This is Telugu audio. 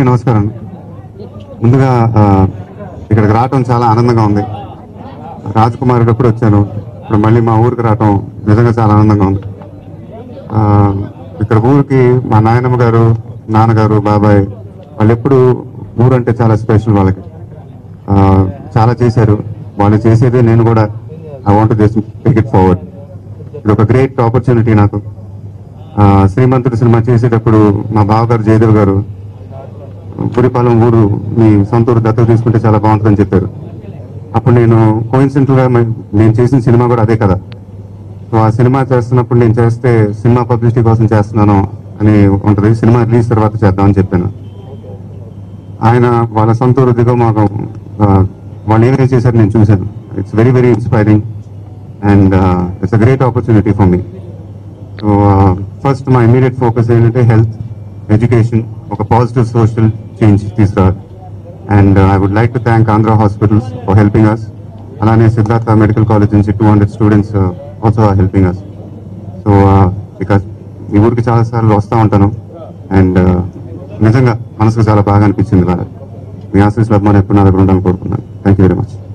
నమస్కారం ముందుగా ఆ, ఇక్కడికి రావటం చాలా ఆనందంగా ఉంది రాజకుమారుడు ఎప్పుడు వచ్చాను ఇప్పుడు మళ్ళీ మా ఊరికి రావటం నిజంగా చాలా ఆనందంగా ఉంది ఆ, ఇక్కడ ఊరికి మా నాయనమ్మ గారు నాన్నగారు బాబాయ్ వాళ్ళు ఎప్పుడు ఊరు అంటే చాలా స్పెషల్ వాళ్ళకి ఆ, చాలా చేశారు వాళ్ళు చేసేదే నేను కూడా I want just take it forward ఇది ఒక గ్రేట్ ఆపర్చునిటీ నాకు ఆ, శ్రీమంతుడు సినిమా చేసేటప్పుడు మా బావగారు జయదేవ్ గారు పురిపాలెం ఊరు మీ సొంత ఊరు దత్తత తీసుకుంటే చాలా బాగుంటుందని చెప్పారు అప్పుడు నేను కోయిన్సిడెంటల్ గా మ- నేను చేసిన సినిమా కూడా అదే కదా సో ఆ సినిమా చేస్తున్నప్పుడు నేను చేస్తే సినిమా పబ్లిసిటీ కోసం చేస్తున్నాను అని ఉంటుంది సినిమా రిలీజ్ తర్వాత చేద్దామని చెప్పాను ఆయన వాళ్ళ సొంత ఊరు దిగో మాకు ఆ, వాళ్ళు ఏమేమి చేశారు నేను చూశాను it's very very inspiring and it's a great opportunity for me so first మా ఇమీడియట్ ఫోకస్ ఏంటంటే హెల్త్ ఎడ్యుకేషన్ ఒక పాజిటివ్ సోషల్ చేంజ్ తీసుకురావాలి and I would like to thank Andhra hospitals for helping us అలానే సిద్ధార్థ మెడికల్ కాలేజ్ నుంచి two hundred students also are helping us so because ఈ ఊరికి చాలాసార్లు వస్తూ ఉంటాను అండ్ నిజంగా మనసుకు చాలా బాగా అనిపించింది వాళ్ళ మీ ఆశీస్సులు అభిమానం ఎప్పుడు నా దగ్గర ఉండాలని కోరుకున్నాను థ్యాంక్ యూ వెరీ మచ్